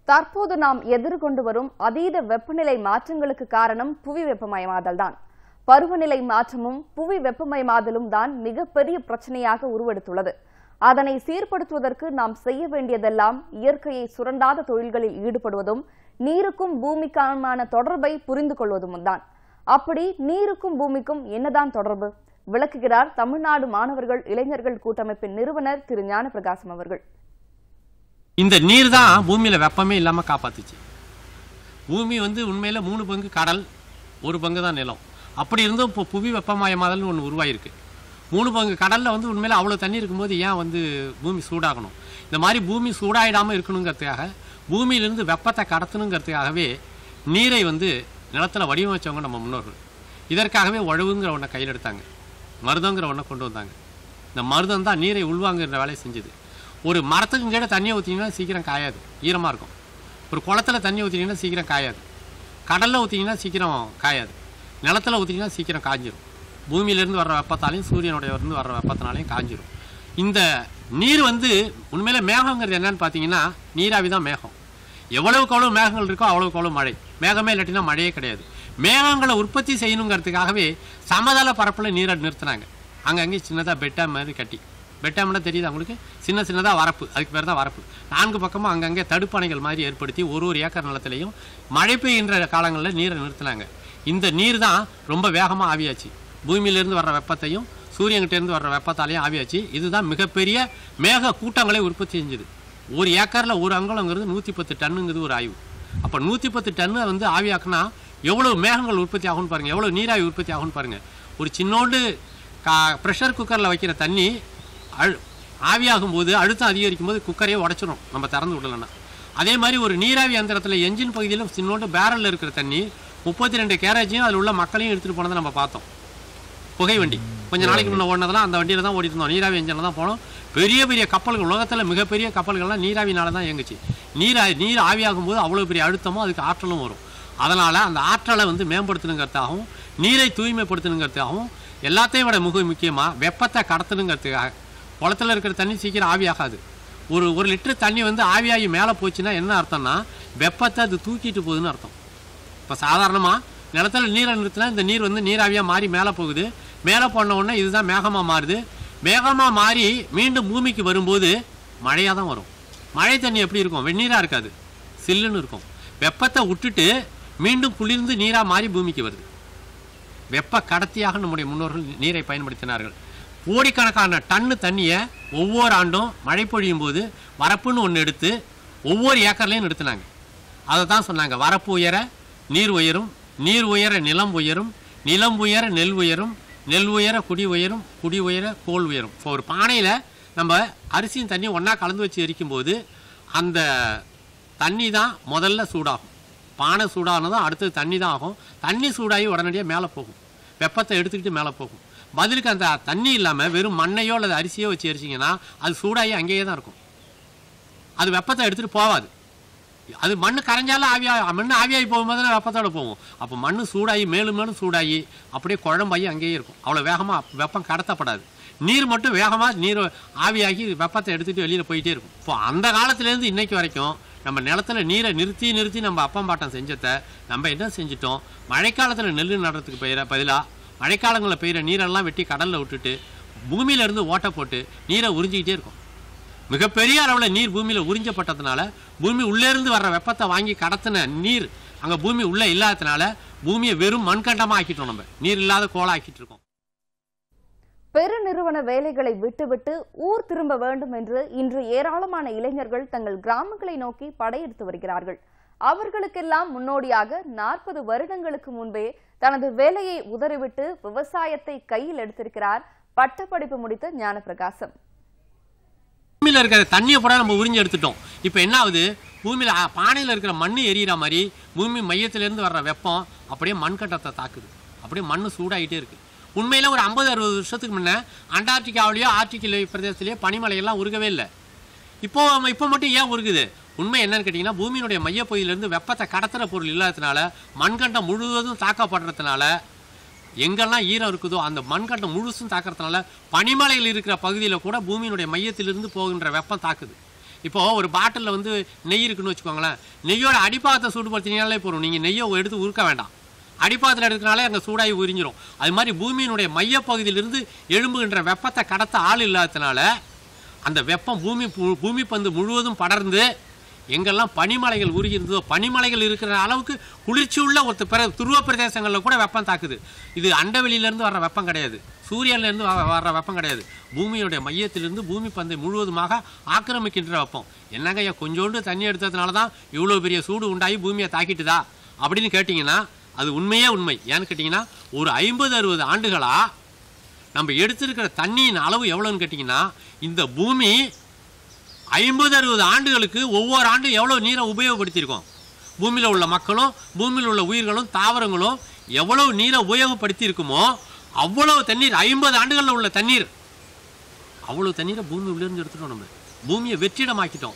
தற்போது நாம் எதிர்கொண்டு வரும் அதீத வெப்பநிலை மாற்றங்களுக்கு காரணம் புவி வெப்பமயமாதல்தான் பருவநிலை மாற்றமும் புவி வெப்பமயமாதலும் தான் மிகப்பெரிய பிரச்சனையாக உருவெடுத்துள்ளது அதனை சீர்படுத்துவதற்கு நாம் செய்ய வேண்டியதெல்லாம் இயற்கையை சுரண்டாத தொழில்களில் ஈடுபடுவதும் நீருக்கும் பூமிக்குமான தொடர்பை புரிந்து கொள்வதும் தான் அப்படி நீருக்கும் பூமிக்கும் என்னதான் தொடர்பு விளக்குகிறார் தமிழ்நாடு மாணவர்கள் இளைஞர்கள் கூட்டமைப்பின் நிறுவனர் திரு ஞானப்பிரகாசம் அவர்கள் இந்த நீர் தான் பூமியில் வெப்பமே இல்லாமல் காப்பாத்துச்சு பூமி வந்து உண்மையில் மூணு பங்கு கடல் ஒரு பங்கு தான் நிலம் அப்படி இருந்தும் இப்போ புவி வெப்பமயமாதல்னு ஒன்று உருவாயிருக்கு மூணு பங்கு கடலில் வந்து உண்மையில் அவ்வளோ தண்ணி இருக்கும்போது ஏன் வந்து பூமி சூடாகணும் இந்த மாதிரி பூமி சூடாயிடாமல் இருக்கணுங்கிறதுக்காக பூமியிலிருந்து வெப்பத்தை கடத்தணுங்கிறதுக்காகவே நீரை வந்து நிலத்தில் வடிவமைச்சவங்க நம்ம முன்னோர்கள் இதற்காகவே உழவுங்கிற ஒன்றை கையில் எடுத்தாங்க மருதங்கிற ஒன்றை கொண்டு வந்தாங்க இந்த மருதம் தான் நீரை உள்வாங்குற வேலையை செஞ்சுது ஒரு மரத்துக்கு கீழே தண்ணியை ஊற்றிங்கன்னா சீக்கிரம் காயாது ஈரமாக இருக்கும் ஒரு குளத்துல தண்ணி ஊற்றினீங்கன்னா சீக்கிரம் காயாது கடலில் ஊற்றிங்கன்னா சீக்கிரம் காயாது நிலத்துல ஊற்றிங்கன்னா சீக்கிரம் காஞ்சிரும் பூமியிலேருந்து வர்ற வெப்பத்தாலையும் சூரியனுடைய இருந்து வர்ற வெப்பத்தினாலையும் காஞ்சிரும் இந்த நீர் வந்து உண்மையில மேகங்கிறது என்னன்னு பார்த்தீங்கன்னா நீராவி தான் மேகம் எவ்வளவுக்கு எவ்வளவு மேகங்கள் இருக்கோ அவ்வளவுக்கு அவ்வளவு மழை மேகமே இல்லாட்டினா மழையே கிடையாது மேகங்களை உற்பத்தி செய்யணுங்கிறதுக்காகவே சமதள பரப்பில் நீரை நிறுத்தினாங்க அங்கங்கே சின்னதாக பெட்டா மாதிரி கட்டி பெட்டாம்னா தெரியுது அவங்களுக்கு சின்ன சின்னதாக வரப்பு அதுக்கு பேர் தான் வரப்பு நான்கு பக்கமும் அங்கங்கே தடுப்பணைகள் மாதிரி ஏற்படுத்தி ஒரு ஒரு ஏக்கர் நிலத்திலையும் மழை பெய்கின்ற காலங்களில் நீரை நிறுத்தினாங்க இந்த நீர் தான் ரொம்ப வேகமாக ஆவியாச்சு பூமியிலிருந்து வர்ற வெப்பத்தையும் சூரியன்கிட்டேருந்து வர்ற வெப்பத்தாலையும் ஆவியாச்சு இதுதான் மிகப்பெரிய மேக கூட்டங்களை உற்பத்தி செஞ்சுது ஒரு ஏக்கரில் ஒரு அங்குலங்கிறது நூற்றி பத்து டன்னுங்கிறது ஒரு ஆய்வு அப்போ நூற்றி பத்து டன்னு வந்து ஆவியாக்குனா எவ்வளோ மேகங்கள் உற்பத்தி ஆகும்னு பாருங்கள் எவ்வளோ நீராவி உற்பத்தி ஆகும்னு பாருங்கள் ஒரு சின்னோண்டு கா ப்ரெஷர் குக்கரில் வைக்கிற தண்ணி அழு ஆவியாகும் போது அழுத்தம் அதிகரிக்கும் போது குக்கரையே உடச்சிரும் நம்ம திறந்து விடலைன்னா அதே மாதிரி ஒரு நீராவி யந்திரத்தில் என்ஜின் பகுதியில் சின்னோண்டு பேரலில் இருக்கிற தண்ணி முப்பத்தி ரெண்டு கேரேஜையும் அதில் உள்ள மக்களையும் எடுத்துகிட்டு போனதை நம்ம பார்த்தோம் புகை வண்டி கொஞ்ச நாளைக்கு முன்ன ஓடினதெல்லாம் அந்த வண்டியில் தான் ஓடிட்டு இருந்தோம் நீராவி எஞ்சினில் தான் போனோம் பெரிய பெரிய கப்பல்கள் உலகத்தில் மிகப்பெரிய கப்பல்கள்லாம் நீராவினால தான் இயங்குச்சு நீரா நீர் ஆவியாகும் போது அவ்வளோ பெரிய அழுத்தமும் அதுக்கு ஆற்றலும் வரும் அதனால் அந்த ஆற்றலை வந்து மேம்படுத்தணுங்கிறதுக்காகவும் நீரை தூய்மைப்படுத்தணுங்கிறதுக்காகவும் எல்லாத்தையும் விட மிக முக்கியமாக வெப்பத்தை கடத்தணுங்கிறதுக்காக குளத்துல இருக்கிற தண்ணி சீக்கிரம் ஆவியாகாது ஒரு ஒரு லிட்டர் தண்ணி வந்து ஆவியாகி மேலே போச்சுன்னா என்ன அர்த்தம்னா வெப்பத்தை அது தூக்கிட்டு போகுதுன்னு அர்த்தம் இப்போ சாதாரணமாக நிலத்துல நீரை நிறுத்தினா இந்த நீர் வந்து நீராவியாக மாறி மேலே போகுது மேலே போன உடனே இதுதான் மேகமாக மாறுது மேகமாக மாறி மீண்டும் பூமிக்கு வரும்போது மழையாக தான் வரும் மழை தண்ணி எப்படி இருக்கும் வெந்நீராக இருக்காது சில்லுன்னு இருக்கும் வெப்பத்தை விட்டுட்டு மீண்டும் குளிர்ந்து நீராக மாறி பூமிக்கு வருது வெப்ப கடத்தியாக நம்முடைய முன்னோர்கள் நீரை பயன்படுத்தினார்கள் கோடிக்கணக்கான டன்னு தண்ணியை ஒவ்வொரு ஆண்டும் மழை பொழியும் போது வரப்புன்னு ஒன்று எடுத்து ஒவ்வொரு ஏக்கர்லையும் நிறுத்தினாங்க அதை தான் சொன்னாங்க வரப்பு உயர நீர் உயரும் நீர் உயர நிலம் உயரும் நிலம் உயர நெல் உயரும் நெல் உயர குடி உயரும் குடி உயர கோல் உயரும் இப்போ ஒரு பானையில் நம்ம அரிசியும் தண்ணியும் ஒன்றா கலந்து வச்சு எரிக்கும்போது அந்த தண்ணி தான் முதல்ல சூடாகும் பானை சூடானதும் அடுத்தது தண்ணி தான் ஆகும் தண்ணி சூடாகி உடனடியாக மேலே போகும் வெப்பத்தை எடுத்துக்கிட்டு மேலே போகும் பதிலுக்கு அந்த தண்ணி இல்லாமல் வெறும் மண்ணையோ அல்லது அரிசியோ வச்சு எரிச்சிங்கன்னா அது சூடாகி அங்கேயே தான் இருக்கும் அது வெப்பத்தை எடுத்துகிட்டு போகாது அது மண் கரைஞ்சாலும் ஆவியா மண் ஆவியாகி போகும்போது தான் வெப்பத்தோட போகும் அப்போ மண் சூடாகி மேலும் மேலும் சூடாகி அப்படியே குழம்பாகி அங்கேயே இருக்கும் அவ்வளோ வேகமாக வெப்பம் கடத்தப்படாது நீர் மட்டும் வேகமாக நீர் ஆவியாகி வெப்பத்தை எடுத்துகிட்டு வெளியில் போயிட்டே இருக்கும் இப்போ அந்த காலத்துலேருந்து இன்னைக்கு வரைக்கும் நம்ம நிலத்துல நீரை நிறுத்தி நிறுத்தி நம்ம அப்பம் பாட்டம் செஞ்சதை நம்ம என்ன செஞ்சிட்டோம் மழைக்காலத்தில் நெல் நடுறதுக்கு பெய்கிற பதிலாக மழைக்காலங்களில் பெய்கிற நீரெல்லாம் வெட்டி கடலில் விட்டுட்டு பூமியிலேருந்து ஓட்டை போட்டு நீரை உறிஞ்சிக்கிட்டே இருக்கும் மிகப்பெரிய அளவில் நீர் பூமியில் உறிஞ்சப்பட்டதுனால பூமி உள்ளேருந்து வர்ற வெப்பத்தை வாங்கி கடத்தின நீர் அங்கே பூமி உள்ளே இல்லாததுனால பூமியை வெறும் மண்கண்டமாக ஆக்கிட்டோம் நம்ம நீர் இல்லாத கோலா ஆக்கிட்டு இருக்கோம் பெருநிறுவன வேலைகளை விட்டுவிட்டு ஊர் திரும்ப வேண்டும் என்று இன்று ஏராளமான இளைஞர்கள் தங்கள் கிராமங்களை நோக்கி படையெடுத்து வருகிறார்கள் அவர்களுக்கெல்லாம் முன்னோடியாக நாற்பது வருடங்களுக்கு முன்பே தனது வேலையை உதறிவிட்டு விவசாயத்தை கையில் எடுத்திருக்கிறார் பட்டப்படிப்பு முடித்த ஞானப்பிரகாசம் பூமியில் இருக்கிற தண்ணியை பூரா நம்ம உறிஞ்சி எடுத்துட்டோம் இப்போ என்ன ஆகுது பூமியில் பானையில் இருக்கிற மண் எரியிற மாதிரி பூமி மையத்திலேருந்து வர்ற வெப்பம் அப்படியே மண்கட்டத்தை தாக்குது அப்படியே மண் சூடாகிட்டே இருக்கு உண்மையில் ஒரு ஐம்பது அறுபது வருஷத்துக்கு முன்னே அண்டார்டிகாவிலேயோ ஆர்டிகில் பிரதேசத்திலேயோ பனிமலையெல்லாம் உருகவே இல்லை இப்போ இப்போ மட்டும் ஏன் உருகுது உண்மை என்னன்னு கேட்டிங்கன்னா பூமியினுடைய மையப்பகுதியிலேருந்து வெப்பத்தை கடத்துகிற பொருள் இல்லாததுனால மண்கண்டம் முழுவதும் தாக்கப்படுறதுனால எங்கெல்லாம் ஈரம் இருக்குதோ அந்த மண்கட்டம் முழுசும் தாக்கறதுனால பனிமலையில் இருக்கிற பகுதியில் கூட பூமியினுடைய மையத்திலிருந்து போகின்ற வெப்பம் தாக்குது இப்போ ஒரு பாட்டிலில் வந்து நெய் இருக்குன்னு வச்சுக்கோங்களேன் நெய்யோட அடிப்பாகத்தை சூடுபடுத்தினாலே போதும் நீங்கள் நெய்யை எடுத்து உருக்க வேண்டாம் அடிப்பாகத்தில் எடுக்கிறனாலே அங்கே சூடாகி உறிஞ்சிரும் அது மாதிரி பூமியினுடைய மையப்பகுதியிலிருந்து எழும்புகின்ற வெப்பத்தை கடத்த ஆள் இல்லாததுனால அந்த வெப்பம் பூமி பு- பூமி பந்து முழுவதும் படர்ந்து எங்கெல்லாம் பனிமலைகள் உருகி இருந்ததோ பனிமலைகள் இருக்கிற அளவுக்கு குளிர்ச்சி உள்ள ஒரு பிற துருவ பிரதேசங்களில் கூட வெப்பம் தாக்குது இது அண்டவெளியிலேருந்து வர்ற வெப்பம் கிடையாது சூரியன்லேருந்து வ- வர்ற வெப்பம் கிடையாது பூமியுடைய மையத்திலிருந்து பூமி பந்தை முழுவதுமாக ஆக்கிரமிக்கின்ற வெப்பம் என்னங்க ஐயா கொஞ்சோண்டு தண்ணி எடுத்ததுனால தான் இவ்வளோ பெரிய சூடு உண்டாகி பூமியை தாக்கிட்டுதா அப்படின்னு கேட்டிங்கன்னா அது உண்மையே உண்மை ஏன்னு கேட்டிங்கன்னா ஒரு ஐம்பது அறுபது ஆண்டுகளா நம்ம எடுத்திருக்கிற தண்ணியின் அளவு எவ்வளோன்னு கேட்டிங்கன்னா இந்த பூமி ஐம்பது அறுபது ஆண்டுகளுக்கு ஒவ்வொரு ஆண்டும் எவ்வளோ நீரை உபயோகப்படுத்தியிருக்கோம் பூமியில் உள்ள மக்களும் பூமியில் உள்ள உயிர்களும் தாவரங்களும் எவ்வளவு நீரை உபயோகப்படுத்தி இருக்குமோ அவ்வளவு தண்ணீர் ஐம்பது ஆண்டுகளில் உள்ள தண்ணீர் அவ்வளவு தண்ணீரை பூமி உள்ளிருந்து எடுத்துட்டோம் நம்ம பூமியை வெற்றிடமாக்கிட்டோம்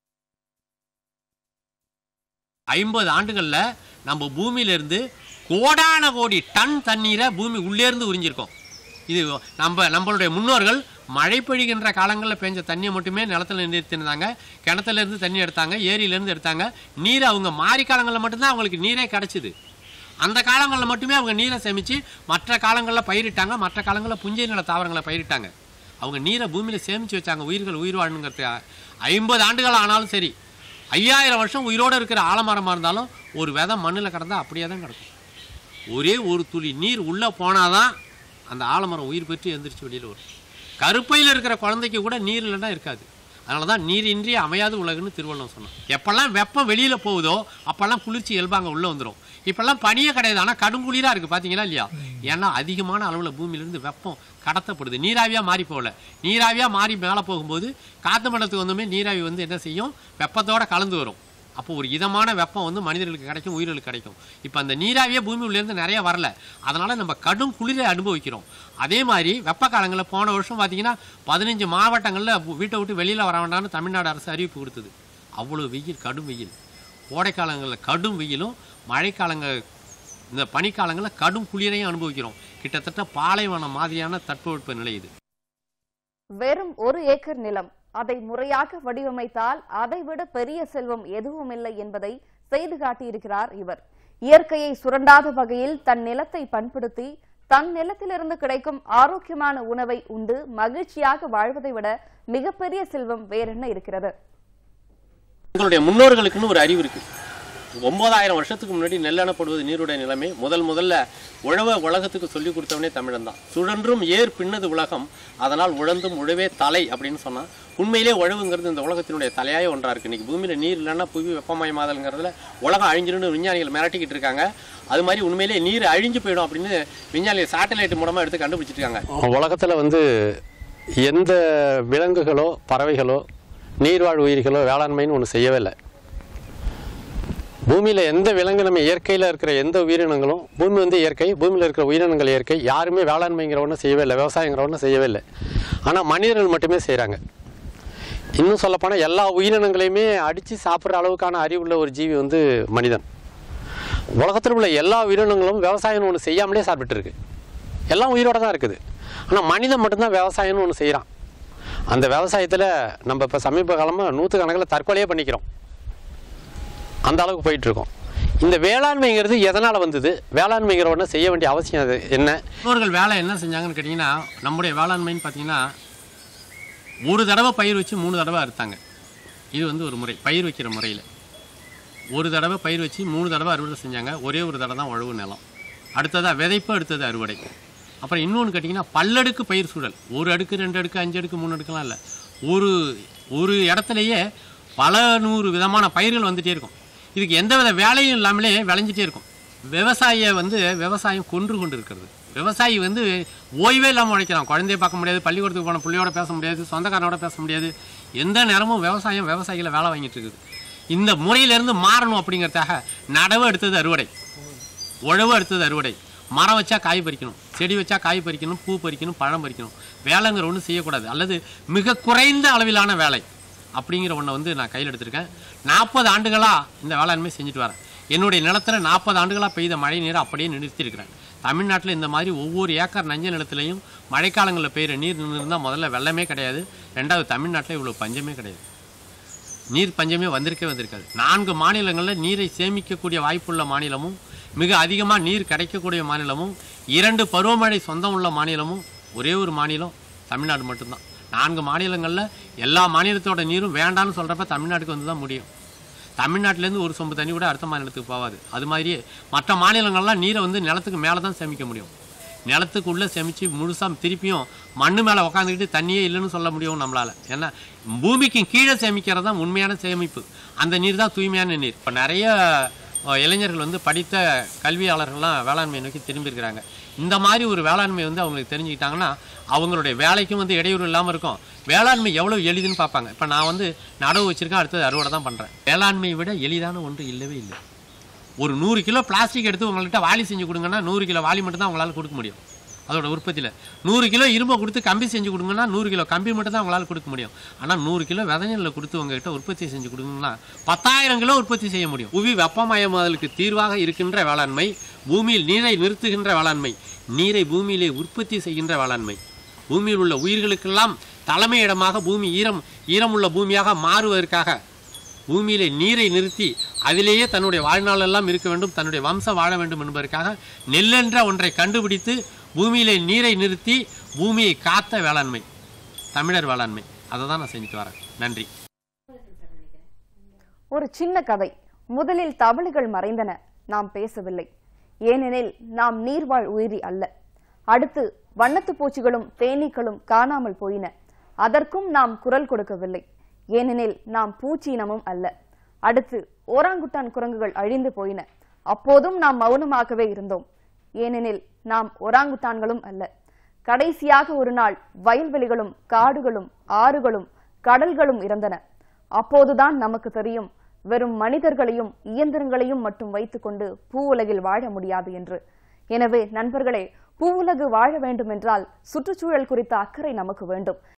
ஐம்பது ஆண்டுகளில் நம்ம பூமியிலேருந்து கோடான கோடி டன் தண்ணீரை பூமி உள்ளேருந்து உறிஞ்சிருக்கோம் இது நம்ம நம்மளுடைய முன்னோர்கள் மழை பொழிகின்ற காலங்களில் பெஞ்ச தண்ணியை மட்டுமே நிலத்துல நிறுத்திருந்தாங்க கிணத்துல இருந்து தண்ணி எடுத்தாங்க ஏரியிலேருந்து எடுத்தாங்க நீர் அவங்க மாறி காலங்களில் மட்டும்தான் அவங்களுக்கு நீரே கிடச்சிது அந்த காலங்களில் மட்டுமே அவங்க நீரை சேமித்து மற்ற காலங்களில் பயிரிட்டாங்க மற்ற காலங்களில் புஞ்சை நில தாவரங்களை பயிரிட்டாங்க அவங்க நீரை பூமியில் சேமித்து வச்சாங்க உயிர்கள் உயிர் வாழணுங்கிறதுக்காக ஐம்பது ஆண்டுகள் ஆனாலும் சரி ஐயாயிரம் வருஷம் உயிரோடு இருக்கிற ஆலமரமாக இருந்தாலும் ஒரு விதை மண்ணில் கிடந்தா அப்படியே தான் கிடக்கும் ஒரே ஒரு துளி நீர் உள்ளே போனாதான் அந்த ஆலமரம் உயிர் பெற்று எந்திரிச்சு வெளியில் வரும் கருப்பையில் இருக்கிற குழந்தைக்கு கூட நீர் இல்லைன்னா இருக்காது அதனால தான் நீர் இன்றி அமையாது உலகுன்னு திருவள்ளுவர் சொன்னான் எப்பெல்லாம் வெப்பம் வெளியில் போகுதோ அப்போல்லாம் குளிர்ச்சி இயல்பாங்க உள்ளே வந்துடும் இப்போல்லாம் பனியே கிடையாது ஆனால் கடுங்குளிராக இருக்குது பார்த்தீங்களா இல்லையா ஏன்னா அதிகமான அளவில் பூமியிலேருந்து வெப்பம் கடத்தப்படுது நீராவியாக மாறி போகல நீராவியாக மாறி மேலே போகும்போது காற்று மண்டலத்துக்கு வந்துமே நீராவி வந்து என்ன செய்யும் வெப்பத்தோட கலந்து வரும் அப்போ ஒரு இதமான வெப்பம் வந்து மனிதர்களுக்கு கிடைக்கும் உயிர்களுக்கு கிடைக்கும் இப்போ அந்த நீராவியே பூமி உள்ளேருந்து நிறைய வரல அதனால நம்ம கடும் குளிரை அனுபவிக்கிறோம் அதே மாதிரி வெப்ப காலங்களில் போன வருஷம் பார்த்தீங்கன்னா பதினஞ்சு மாவட்டங்களில் வீட்டை விட்டு வெளியில் வர வேண்டாம்னு தமிழ்நாடு அரசு அறிவிப்பு கொடுத்தது அவ்வளோ வெயில் கடும் வெயில் கோடைக்காலங்களில் கடும் வெயிலும் மழைக்காலங்கள் இந்த பனிக்காலங்களில் கடும் குளிரையும் அனுபவிக்கிறோம் கிட்டத்தட்ட பாலைவனம் மாதிரியான தட்பவெட்ப நிலை இது வெறும் ஒரு ஏக்கர் நிலம் அதை முறையாக வடிவமைத்தால் அதைவிட பெரிய செல்வம் எதுவும் இல்லை என்பதை செய்து காட்டியிருக்கிறார் இவர் இயற்கையை சுரண்டாத வகையில் தன் நிலத்தை பண்படுத்தி தன் நிலத்திலிருந்து கிடைக்கும் ஆரோக்கியமான உணவை உண்டு மகிழ்ச்சியாக வாழ்வதை விட மிகப்பெரிய செல்வம் வேறென்ன இருக்கிறது எங்களுடைய முன்னோர்களுக்குன்னு ஒரு அறிவு இருக்கு ஒன்பதாயிரம் வருஷத்துக்கு முன்னாடி நெல்லெனப்படுவது நீருடைய நிலைமை முதல் முதல்ல உழவ உலகத்துக்கு சொல்லி கொடுத்தவனே தமிழன் தான் சுழன்றும் ஏர் பின்னது உலகம் அதனால் உழந்தும் உழவே தலை அப்படின்னு சொன்னா உண்மையிலே உழவுங்கிறது இந்த உலகத்தினுடைய தலையாய ஒன்றா இருக்கு இன்னைக்கு பூமியில நீர் இல்லைன்னா புவி வெப்பமயமாதல்ங்கிறதுல உலகம் அழிஞ்சிருன்னு விஞ்ஞானிகள் மிரட்டிக்கிட்டு இருக்காங்க அது மாதிரி உண்மையிலே நீர் அழிஞ்சு போயிடும் அப்படின்னு விஞ்ஞானிகள் சேட்டலைட் மூலமா எடுத்து கண்டுபிடிச்சிட்டு இருக்காங்க உலகத்தில் வந்து எந்த விலங்குகளோ பறவைகளோ நீர்வாழ் உயிர்களோ வேளாண்மைன்னு ஒன்று செய்யவே இல்லை பூமியில் எந்த விலங்கு நம்ம இயற்கையில் இருக்கிற எந்த உயிரினங்களும் பூமி வந்து இயற்கை பூமியில் இருக்கிற உயிரினங்கள் இயற்கை யாருமே வேளாண்மைங்கிற ஒன்றும் செய்யவே இல்லை விவசாயங்கிற ஒன்றும் செய்யவே இல்லை ஆனால் மனிதர்கள் மட்டுமே செய்கிறாங்க இன்னும் சொல்லப்போனால் எல்லா உயிரினங்களையுமே அடித்து சாப்பிட்ற அளவுக்கான அறிவுள்ள ஒரு ஜீவி வந்து மனிதன் உலகத்தில் உள்ள எல்லா உயிரினங்களும் விவசாயம்னு ஒன்று செய்யாமலே சாப்பிட்டு இருக்கு எல்லாம் உயிரோட தான் இருக்குது ஆனால் மனிதன் மட்டும்தான் விவசாயம்னு ஒன்று செய்கிறான் அந்த விவசாயத்தில் நம்ம இப்போ சமீப காலமாக நூற்றுக்கணக்கில் தற்கொலையே பண்ணிக்கிறோம் அந்த அளவுக்கு போயிட்டு இருக்கோம் இந்த வேளாண்மைங்கிறது எதனால் வந்தது வேளாண்மைங்கிற ஒன்று செய்ய வேண்டிய அவசியம் அது என்ன முன்னோர்கள் வேலை என்ன செஞ்சாங்கன்னு கேட்டிங்கன்னா நம்முடைய வேளாண்மைன்னு பார்த்தீங்கன்னா ஒரு தடவை பயிர் வச்சு மூணு தடவை அறுத்தாங்க இது வந்து ஒரு முறை பயிர் வைக்கிற முறையில் ஒரு தடவை பயிர் வச்சு மூணு தடவை அறுவடை செஞ்சாங்க ஒரே ஒரு தடவை தான் உழவு நிலம் அடுத்ததாக விதைப்பு அடுத்தது அறுவடை அப்புறம் இன்னொன்று கேட்டிங்கன்னா பல்லடுக்கு பயிர் சூழல் ஒரு அடுக்கு ரெண்டு அடுக்கு அஞ்சு அடுக்கு மூணு அடுக்குலாம் இல்லை ஒரு ஒரு இடத்துலையே பல நூறு விதமான பயிர்கள் வந்துட்டே இருக்கும் இதுக்கு எந்த வித வேலையும் இல்லாமலே விளைஞ்சிட்டே இருக்கும் விவசாயியை வந்து விவசாயம் கொன்று கொண்டு இருக்கிறது விவசாயி வந்து ஓய்வே இல்லாமல் உழைக்கிறான் குழந்தைய பார்க்க முடியாது பள்ளிக்கூடத்துக்கு போன பிள்ளையோட பேச முடியாது சொந்தக்காரனோட பேச முடியாது எந்த நேரமும் விவசாயம் விவசாயிகளை வேலை வாங்கிட்டு இருக்குது இந்த முறையிலேருந்து மாறணும் அப்படிங்கிறதுக்காக நடவு எடுத்தது அறுவடை உழவு அடுத்தது அறுவடை மரம் வச்சா காய் பறிக்கணும் செடி வச்சா காய் பறிக்கணும் பூ பறிக்கணும் பழம் பறிக்கணும் வேலைங்கிற ஒன்றும் செய்யக்கூடாது அல்லது மிக குறைந்த அளவிலான வேலை அப்படிங்கிற ஒன்றை வந்து நான் கையில் எடுத்திருக்கேன் நாற்பது ஆண்டுகளாக இந்த வேளாண்மை செஞ்சுட்டு வரேன் என்னுடைய நிலத்துல நாற்பது ஆண்டுகளாக பெய்த மழை நீரை அப்படியே நிறுத்தியிருக்கிறேன் தமிழ்நாட்டில் இந்த மாதிரி ஒவ்வொரு ஏக்கர் நஞ்ச நிலத்துலையும் மழைக்காலங்களில் பெய்கிற நீர் நின்றுருந்தால் முதல்ல வெள்ளமே கிடையாது ரெண்டாவது தமிழ்நாட்டில் இவ்வளோ பஞ்சமே கிடையாது நீர் பஞ்சமே வந்திருக்கே வந்திருக்காது நான்கு மாநிலங்களில் நீரை சேமிக்கக்கூடிய வாய்ப்புள்ள மாநிலமும் மிக அதிகமாக நீர் கிடைக்கக்கூடிய மாநிலமும் இரண்டு பருவமழை சொந்தம் உள்ள மாநிலமும் ஒரே ஒரு மாநிலம் தமிழ்நாடு மட்டும்தான் நான்கு மாநிலங்களில் எல்லா மாநிலத்தோட நீரும் வேண்டாம்னு சொல்கிறப்ப தமிழ்நாட்டுக்கு வந்து தான் முடியும் தமிழ்நாட்டிலேருந்து ஒரு சொம்பு தண்ணி கூட அடுத்த மாநிலத்துக்கு போகாது அது மாதிரியே மற்ற மாநிலங்கள்லாம் நீரை வந்து நிலத்துக்கு மேலே தான் சேமிக்க முடியும் நிலத்துக்கு உள்ளே சேமித்து முழுசாக திருப்பியும் மண்ணு மேலே உக்காந்துக்கிட்டு தண்ணியே இல்லைன்னு சொல்ல முடியும் நம்மளால் ஏன்னா பூமிக்கு கீழே சேமிக்கிறது தான் உண்மையான சேமிப்பு அந்த நீர் தான் தூய்மையான நீர் இப்போ நிறைய அஹ், இளைஞர்கள் வந்து படித்த கல்வியாளர்கள்லாம் வேளாண்மை நோக்கி திரும்பியிருக்கிறாங்க இந்த மாதிரி ஒரு வேளாண்மை வந்து அவங்களுக்கு தெரிஞ்சுக்கிட்டாங்கன்னா அவங்களுடைய வேலைக்கும் வந்து இடையூறு இல்லாமல் இருக்கும் வேளாண்மை எவ்வளோ எளிதுன்னு பார்ப்பாங்க இப்போ நான் வந்து நடவு வச்சிருக்கேன் அடுத்தது அறுவடை தான் பண்ணுறேன் வேளாண்மையை விட எளிதான ஒன்று இல்லவே இல்லை ஒரு நூறு கிலோ பிளாஸ்டிக் எடுத்து உங்கள்கிட்ட வாளி செஞ்சு கொடுங்கன்னா நூறு கிலோ வாளி மட்டும் தான் உங்களால் கொடுக்க முடியும் அதோட உற்பத்தியில் நூறு கிலோ இரும்பை கொடுத்து கம்பி செஞ்சு கொடுங்கன்னா நூறு கிலோ கம்பி மட்டும் தான் உங்களால் கொடுக்க முடியும் ஆனால் நூறு கிலோ விதைநெல்லை கொடுத்து உங்ககிட்ட உற்பத்தி செஞ்சு கொடுங்கன்னா பத்தாயிரம் கிலோ உற்பத்தி செய்ய முடியும் புவி வெப்பமயமாதலுக்கு தீர்வாக இருக்கின்ற வேளாண்மை பூமியில் நீரை நிறுத்துகின்ற வேளாண்மை நீரை பூமியிலே உற்பத்தி செய்கின்ற வேளாண்மை பூமியில் உள்ள உயிர்களுக்கெல்லாம் தலைமை இடமாக பூமி ஈரம் ஈரமுள்ள பூமியாக மாறுவதற்காக பூமியிலே நீரை நிறுத்தி அதிலேயே தன்னுடைய வாழ்நாளெல்லாம் இருக்க வேண்டும் தன்னுடைய வம்சம் வாழ வேண்டும் என்பதற்காக நெல்லென்ற ஒன்றை கண்டுபிடித்து பூமியிலே நீரை நிறுத்தி பூமியை காத்த வேளாண்மை தமிழர் வேளாண்மை அதை தான் நான் செஞ்சுட்டு வரேன் நன்றி ஒரு சின்ன கதை முதலில் தவளைகள் மறைந்தன நாம் பேசவில்லை ஏனெனில் நாம் நீர்வாழ் உயிரி அல்ல அடுத்து வண்ணத்துப் பூச்சிகளும் தேனீக்களும் காணாமல் போயின அதற்கும் நாம் குரல் கொடுக்கவில்லை ஏனெனில் நாம் பூச்சி இனமும் அல்ல அடுத்து ஓராங்குட்டான் குரங்குகள் அழிந்து போயின அப்போதும் நாம் மௌனமாகவே இருந்தோம் ஏனெனில் நாம் ஒராங்குட்டான்களும் அல்ல கடைசியாக ஒரு நாள் வயல்வெளிகளும் காடுகளும் ஆறுகளும் கடல்களும் இருந்தன அப்போதுதான் நமக்கு தெரியும் வெறும் மனிதர்களையும் இயந்திரங்களையும் மட்டும் வைத்துக்கொண்டு பூவுலகில் வாழ முடியாது என்று எனவே நண்பர்களே பூவுலகு வாழ வேண்டும் என்றால் சுற்றுச்சூழல் குறித்த அக்கறை நமக்கு வேண்டும்